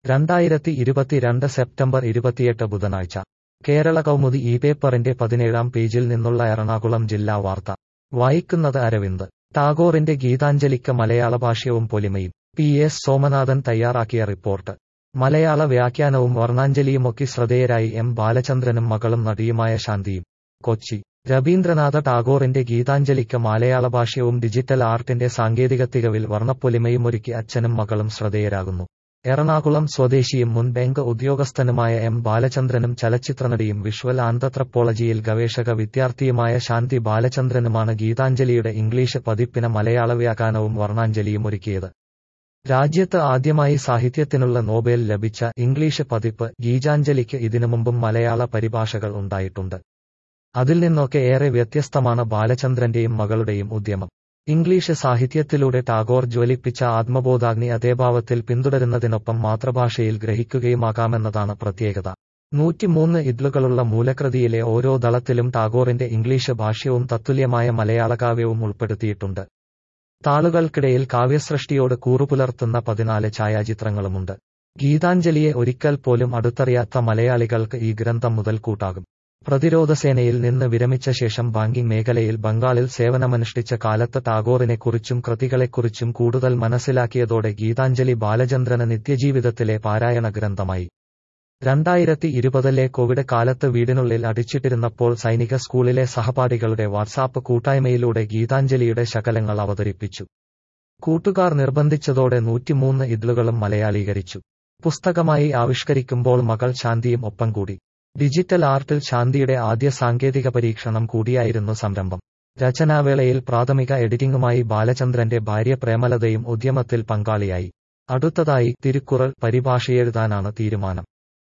രണ്ടായിരത്തി ഇരുപത്തിരണ്ട് സെപ്റ്റംബർ ഇരുപത്തിയെട്ട് ബുധനാഴ്ച കേരള കൗമുദി ഈ പേപ്പറിന്റെ പതിനേഴാം പേജിൽ നിന്നുള്ള എറണാകുളം ജില്ലാ വാർത്ത വായിക്കുന്നത് അരവിന്ദ് ടാഗോറിന്റെ ഗീതാഞ്ജലിക്ക് മലയാള ഭാഷ്യവും പൊലിമയും പി എസ് സോമനാഥൻ തയ്യാറാക്കിയ റിപ്പോർട്ട് മലയാള വ്യാഖ്യാനവും വർണ്ണാഞ്ജലിയുമൊക്കെ ശ്രദ്ധേയരായി എം ബാലചന്ദ്രനും മകളും നടിയുമായ ശാന്തിയും കൊച്ചി രവീന്ദ്രനാഥ ടാഗോറിന്റെ ഗീതാഞ്ജലിക്ക് മലയാള ഭാഷ്യവും ഡിജിറ്റൽ ആർട്ടിന്റെ സാങ്കേതിക തികവിൽ വർണ്ണപ്പൊലിമയുമൊരുക്കി അച്ഛനും മകളും ശ്രദ്ധേയരാകുന്നു എറണാകുളം സ്വദേശിയും മുൻ ബാങ്ക് ഉദ്യോഗസ്ഥനുമായ എം ബാലചന്ദ്രനും ചലച്ചിത്രനടിയും വിഷ്വൽ ആന്ത്രപ്രോളജിയിൽ ഗവേഷക വിദ്യാർത്ഥിയുമായ ശാന്തി ബാലചന്ദ്രനുമാണ് ഗീതാഞ്ജലിയുടെ ഇംഗ്ലീഷ് പതിപ്പിന് മലയാള വ്യാഖ്യാനവും വർണ്ണാഞ്ജലിയും ഒരുക്കിയത് രാജ്യത്ത് ആദ്യമായി സാഹിത്യത്തിനുള്ള നോബേൽ ലഭിച്ച ഇംഗ്ലീഷ് പതിപ്പ് ഗീതാഞ്ജലിക്ക് ഇതിനു മുമ്പും മലയാള പരിഭാഷകൾ ഉണ്ടായിട്ടുണ്ട് അതിൽ നിന്നൊക്കെ ഏറെ വ്യത്യസ്തമാണ് ബാലചന്ദ്രന്റെയും മകളുടെയും ഉദ്യമം ഇംഗ്ലീഷ് സാഹിത്യത്തിലൂടെ ടാഗോർ ജ്വലിപ്പിച്ച ആത്മബോധാഗ്നി അതേഭാവത്തിൽ പിന്തുടരുന്നതിനൊപ്പം മാതൃഭാഷയിൽ ഗ്രഹിക്കുകയുമാകാമെന്നതാണ് പ്രത്യേകത നൂറ്റിമൂന്ന് ഇദ്ലുകളുള്ള മൂലകൃതിയിലെ ഓരോ ദളത്തിലും ടാഗോറിന്റെ ഇംഗ്ലീഷ് ഭാഷ്യവും തത്തുല്യമായ മലയാളകാവ്യവും ഉൾപ്പെടുത്തിയിട്ടുണ്ട് താളുകൾക്കിടയിൽ കാവ്യസൃഷ്ടിയോട് കൂറുപുലർത്തുന്ന പതിനാല് ഛായാചിത്രങ്ങളുമുണ്ട് ഗീതാഞ്ജലിയെ ഒരിക്കൽ പോലും അടുത്തറിയാത്ത മലയാളികൾക്ക് ഈ ഗ്രന്ഥം മുതൽക്കൂട്ടാകും പ്രതിരോധസേനയിൽ നിന്ന് വിരമിച്ച ശേഷം ബാങ്കിംഗ് മേഖലയിൽ ബംഗാളിൽ സേവനമനുഷ്ഠിച്ച കാലത്ത് ടാഗോറിനെക്കുറിച്ചും കൃതികളെക്കുറിച്ചും കൂടുതൽ മനസ്സിലാക്കിയതോടെ ഗീതാഞ്ജലി ബാലചന്ദ്രന് നിത്യജീവിതത്തിലെ പാരായണ ഗ്രന്ഥമായി രണ്ടായിരത്തി ഇരുപതിലെ കോവിഡ് കാലത്ത് വീടിനുള്ളിൽ അടിച്ചിട്ടിരുന്നപ്പോൾ സൈനിക സ്കൂളിലെ സഹപാഠികളുടെ വാട്സാപ്പ് കൂട്ടായ്മയിലൂടെ ഗീതാഞ്ജലിയുടെ ശകലങ്ങൾ അവതരിപ്പിച്ചു കൂട്ടുകാർ നിർബന്ധിച്ചതോടെ നൂറ്റിമൂന്ന് ഇദ്ലുകളും മലയാളീകരിച്ചു പുസ്തകമായി ആവിഷ്കരിക്കുമ്പോൾ മകൾ ശാന്തിയും ഒപ്പം കൂടി ഡിജിറ്റൽ ആർട്ടിൽ ശാന്തിയുടെ ആദ്യ സാങ്കേതിക പരീക്ഷണം കൂടിയായിരുന്നു സംരംഭം രചനാവേളയിൽ പ്രാഥമിക എഡിറ്റിംഗുമായി ബാലചന്ദ്രന്റെ ഭാര്യ പ്രേമലതയും ഉദ്യമത്തിൽ പങ്കാളിയായി അടുത്തതായി തിരുക്കുറൾ പരിഭാഷയെഴുതാനാണ് തീരുമാനം